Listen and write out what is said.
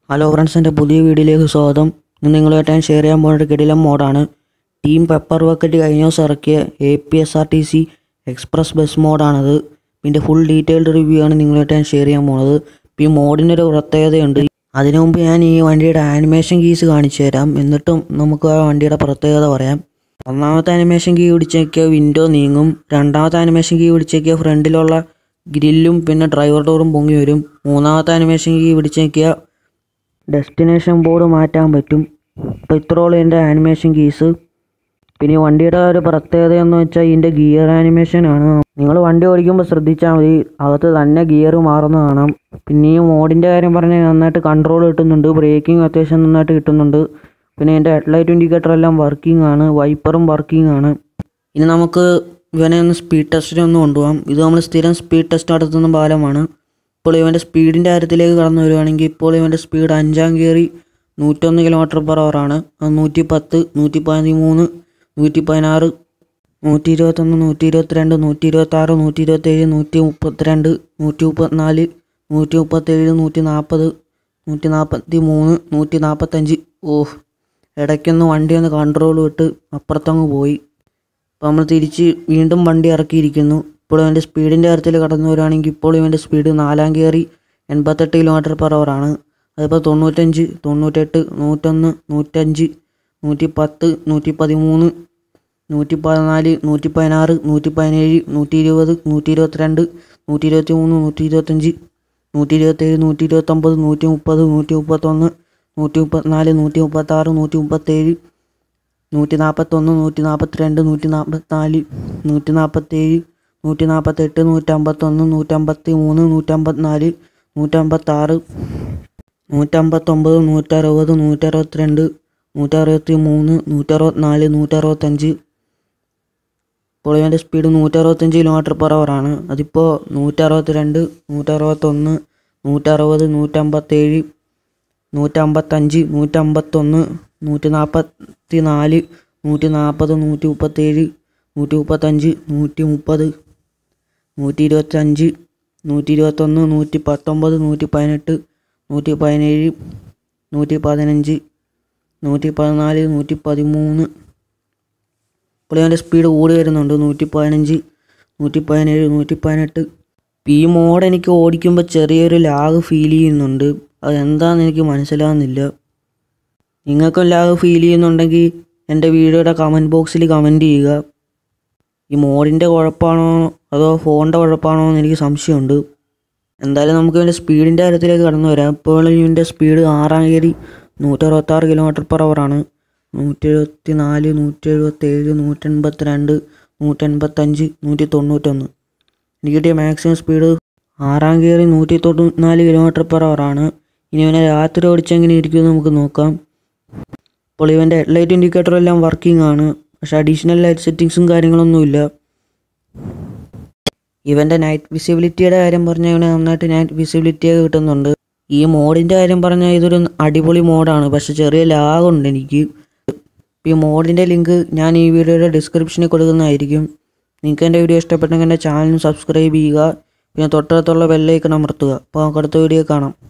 hello friends എൻ്റെ പുതിയ വീഡിയോയിലേക്ക് സ്വാഗതം ഇന്ന് നിങ്ങളുമായിട്ട് ഞാൻ ഷെയർ ചെയ്യാൻ പോകുന്ന ഒരു കിടിലം മോഡാണ് ടീം പെപ്പർ വക്കറ്റ് കഴിഞ്ഞ ദിവസം ഇറക്കിയ A P S R T C express bus മോഡാണത് ഇതിൻ്റെ ഫുൾ ഡീറ്റെയിൽഡ് റിവ്യൂ ആണ് നിങ്ങളുമായിട്ട് ഞാൻ ഷെയർ ചെയ്യാൻ പോകുന്നത് ഇപ്പോൾ ഈ മോഡിൻ്റെ ഒരു പ്രത്യേകതയുണ്ട് അതിനു മുമ്പ് ഞാൻ ഈ വണ്ടിയുടെ ആനിമേഷൻ കീസ് കാണിച്ചു തരാം എന്നിട്ടും നമുക്ക് ആ വണ്ടിയുടെ പ്രത്യേകത പറയാം ഒന്നാമത്തെ ആനിമേഷൻ കീ പിടിച്ചേക്കിയ വിൻഡോ നീങ്ങും രണ്ടാമത്തെ ആനിമേഷൻ കീ പിടിച്ചേക്കിയ ഫ്രണ്ടിലുള്ള ഗ്രില്ലും പിന്നെ ഡ്രൈവർ ഡോറും പൊങ്ങി വരും മൂന്നാമത്തെ ആനിമേഷൻ കീ പിടിച്ചേക്കിയ ഡെസ്റ്റിനേഷൻ ബോർഡ് മാറ്റാൻ പറ്റും അപ്പോൾ ഇത്രയുള്ള എൻ്റെ ആനിമേഷൻ കീസ് പിന്നെ ഈ വണ്ടിയുടെ ഒരു പ്രത്യേകത എന്ന് വെച്ചാൽ ഇതിൻ്റെ ഗിയർ ആനിമേഷൻ ആണ് നിങ്ങൾ വണ്ടി ഓടിക്കുമ്പോൾ ശ്രദ്ധിച്ചാൽ മതി അകത്ത് തന്നെ ഗിയർ മാറുന്ന കാണാം പിന്നെ ഈ മോഡിൻ്റെ കാര്യം പറഞ്ഞാൽ നന്നായിട്ട് കൺട്രോൾ കിട്ടുന്നുണ്ട് ബ്രേക്കിംഗ് അത്യാവശ്യം നന്നായിട്ട് കിട്ടുന്നുണ്ട് പിന്നെ ഇതിൻ്റെ ഹെഡ്ലൈറ്റ് ഇൻഡിക്കേറ്റർ എല്ലാം വർക്കിംഗ് ആണ് വൈപ്പറും വർക്കിംഗ് ആണ് ഇനി നമുക്ക് ഇവനെ ഒന്ന് സ്പീഡ് ടെസ്റ്റിന് ഒന്ന് കൊണ്ടുപോകാം ഇത് നമ്മൾ സ്ഥിരം സ്പീഡ് ടെസ്റ്റ് നടത്തുന്ന പാലമാണ് ഇപ്പോൾ ഇവൻ്റെ സ്പീഡിൻ്റെ കാര്യത്തിലേക്ക് കടന്നു വരുവാണെങ്കിൽ ഇപ്പോൾ ഇവൻ്റെ സ്പീഡ് അഞ്ചാം കയറി നൂറ്റൊന്ന് കിലോമീറ്റർ പെർ ആണ് അത് നൂറ്റി പത്ത് നൂറ്റി പതിമൂന്ന് നൂറ്റി പതിനാറ് നൂറ്റി ഇരുപത്തൊന്ന് നൂറ്റി ഇരുപത്തിരണ്ട് നൂറ്റി ഇരുപത്താറ് നൂറ്റി ഇരുപത്തേഴ് നൂറ്റി മുപ്പത്തിരണ്ട് നൂറ്റി മുപ്പത്തിനാല് നൂറ്റി മുപ്പത്തേഴ് നൂറ്റി നാൽപ്പത് നൂറ്റി നാൽപ്പത്തി മൂന്ന് നൂറ്റി നാൽപ്പത്തഞ്ച് ഓഹ് ഇടയ്ക്കൊന്ന് വണ്ടി ഒന്ന് കൺട്രോൾ വിട്ട് അപ്പുറത്തങ്ങ് പോയി അപ്പോൾ നമ്മൾ തിരിച്ച് വീണ്ടും വണ്ടി ഇറക്കിയിരിക്കുന്നു ഇപ്പോൾ ഇവൻ്റെ സ്പീഡിൻ്റെ കാര്യത്തിൽ കടന്നു വരികയാണെങ്കിൽ ഇപ്പോൾ ഇവൻ്റെ സ്പീഡ് നാലാം കയറി എൺപത്തെട്ട് കിലോമീറ്റർ പെർ ആണ് അതിപ്പോൾ തൊണ്ണൂറ്റഞ്ച് തൊണ്ണൂറ്റെട്ട് നൂറ്റൊന്ന് നൂറ്റഞ്ച് നൂറ്റി പത്ത് നൂറ്റി പതിമൂന്ന് നൂറ്റി പതിനാല് നൂറ്റി പതിനാറ് നൂറ്റി പതിനേഴ് നൂറ്റി ഇരുപത് നൂറ്റി ഇരുപത്തിരണ്ട് നൂറ്റി ഇരുപത്തി മൂന്ന് നൂറ്റി ഇരുപത്തഞ്ച് നൂറ്റി ഇരുപത്തേഴ് നൂറ്റി ഇരുപത്തൊമ്പത് നൂറ്റി മുപ്പത് നൂറ്റി മുപ്പത്തൊന്ന് നൂറ്റി മുപ്പത്തിനാല് നൂറ്റി മുപ്പത്താറ് നൂറ്റി മുപ്പത്തേഴ് നൂറ്റി നാൽപ്പത്തൊന്ന് നൂറ്റി നാൽപ്പത്തിരണ്ട് നൂറ്റി നാൽപ്പത്തിനാല് നൂറ്റി നാൽപ്പത്തേഴ് നൂറ്റി നാൽപ്പത്തെട്ട് നൂറ്റമ്പത്തൊന്ന് നൂറ്റമ്പത്തി മൂന്ന് നൂറ്റമ്പത്തിനാല് നൂറ്റമ്പത്താറ് നൂറ്റമ്പത്തൊമ്പത് നൂറ്ററുപത് നൂറ്ററുപത്തിരണ്ട് നൂറ്ററുപത്തി മൂന്ന് നൂറ്ററുപത്തിനാല് നൂറ്ററുപത്തഞ്ച് ഇപ്പോൾ ഇവൻ്റെ സ്പീഡ് നൂറ്ററുപത്തഞ്ച് കിലോമീറ്റർ പെർ ആണ് അതിപ്പോൾ നൂറ്ററുപത്തിരണ്ട് നൂറ്ററുപത്തൊന്ന് നൂറ്ററുപത് നൂറ്റമ്പത്തേഴ് നൂറ്റമ്പത്തഞ്ച് നൂറ്റമ്പത്തൊന്ന് നൂറ്റി നാൽപ്പത്തി നാല് നൂറ്റി നാൽപ്പത് നൂറ്റി മുപ്പത്തേഴ് നൂറ്റി മുപ്പത്തഞ്ച് നൂറ്റി മുപ്പത് നൂറ്റി ഇരുപത്തഞ്ച് നൂറ്റി ഇരുപത്തൊന്ന് നൂറ്റി പത്തൊമ്പത് നൂറ്റി പതിനെട്ട് നൂറ്റി പതിനേഴ് നൂറ്റി പതിനഞ്ച് നൂറ്റി പതിനാല് നൂറ്റി പതിമൂന്ന് ഇപ്പോൾ അതിൻ്റെ സ്പീഡ് കൂടി വരുന്നുണ്ട് നൂറ്റി പതിനഞ്ച് നൂറ്റി പതിനേഴ് നൂറ്റി പതിനെട്ട് ഈ മോഡ് എനിക്ക് ഓടിക്കുമ്പോൾ ചെറിയൊരു ലാഗ് ഫീൽ ചെയ്യുന്നുണ്ട് അതെന്താണെന്ന് എനിക്ക് മനസ്സിലാകുന്നില്ല നിങ്ങൾക്കും ലാഗ് ഫീൽ ചെയ്യുന്നുണ്ടെങ്കിൽ എൻ്റെ വീഡിയോയുടെ കമൻറ്റ് ബോക്സിൽ കമൻറ്റ് ചെയ്യുക ഈ മോഡിൻ്റെ കുഴപ്പമാണോ അതോ ഫോണിൻ്റെ കുഴപ്പമാണോ എന്ന് എനിക്ക് സംശയമുണ്ട് എന്തായാലും നമുക്ക് ഇതിൻ്റെ സ്പീഡിൻ്റെ കാര്യത്തിലേക്ക് കടന്നു വരാം ഇപ്പോൾ ഇതിൻ്റെ സ്പീഡ് ആറാം കയറി നൂറ്ററുപത്താറ് കിലോമീറ്റർ പെർ ആണ് നൂറ്റി എഴുപത്തി നാല് നൂറ്റി എഴുപത്തേഴ് നൂറ്റൻപത്തി രണ്ട് നൂറ്റൻപത്തഞ്ച് നൂറ്റി തൊണ്ണൂറ്റൊന്ന് എനിക്ക് കിട്ടിയ മാക്സിമം സ്പീഡ് ആറാം കയറി നൂറ്റി തൊണ്ണൂറ്റിനാല് കിലോമീറ്റർ പെർ ആണ് ഇനി ഇവനെ രാത്രി ഓടിച്ചെങ്ങനെ ഇരിക്കുമെന്ന് നമുക്ക് നോക്കാം ഇപ്പോൾ ഇവൻ്റെ ഹെഡ്ലൈറ്റ് ഇൻഡിക്കേറ്റർ എല്ലാം വർക്കിംഗ് ആണ് പക്ഷെ അഡീഷണൽ ലൈറ്റ് സെറ്റിങ്സും കാര്യങ്ങളൊന്നുമില്ല ഇവൻ്റെ നൈറ്റ് വിസിബിലിറ്റിയുടെ കാര്യം പറഞ്ഞാൽ ഇവന് നന്നായിട്ട് നൈറ്റ് വിസിബിലിറ്റിയൊക്കെ കിട്ടുന്നുണ്ട് ഈ മോഡിൻ്റെ കാര്യം പറഞ്ഞാൽ ഇതൊരു അടിപൊളി മോഡാണ് പക്ഷെ ചെറിയ ലാഗുണ്ട് എനിക്ക് ഈ മോഡിൻ്റെ ലിങ്ക് ഞാൻ ഈ വീഡിയോയുടെ ഡിസ്ക്രിപ്ഷനിൽ കൊടുക്കുന്നതായിരിക്കും നിങ്ങൾക്ക് എൻ്റെ വീഡിയോ ഇഷ്ടപ്പെട്ടെങ്കിൽ എൻ്റെ ചാനൽ സബ്സ്ക്രൈബ് ചെയ്യുക പിന്നെ തൊട്ടടുത്തുള്ള ബെല്ലൈക്കൺ അമർത്തുക അപ്പോൾ നമുക്ക് അടുത്ത വീഡിയോ കാണാം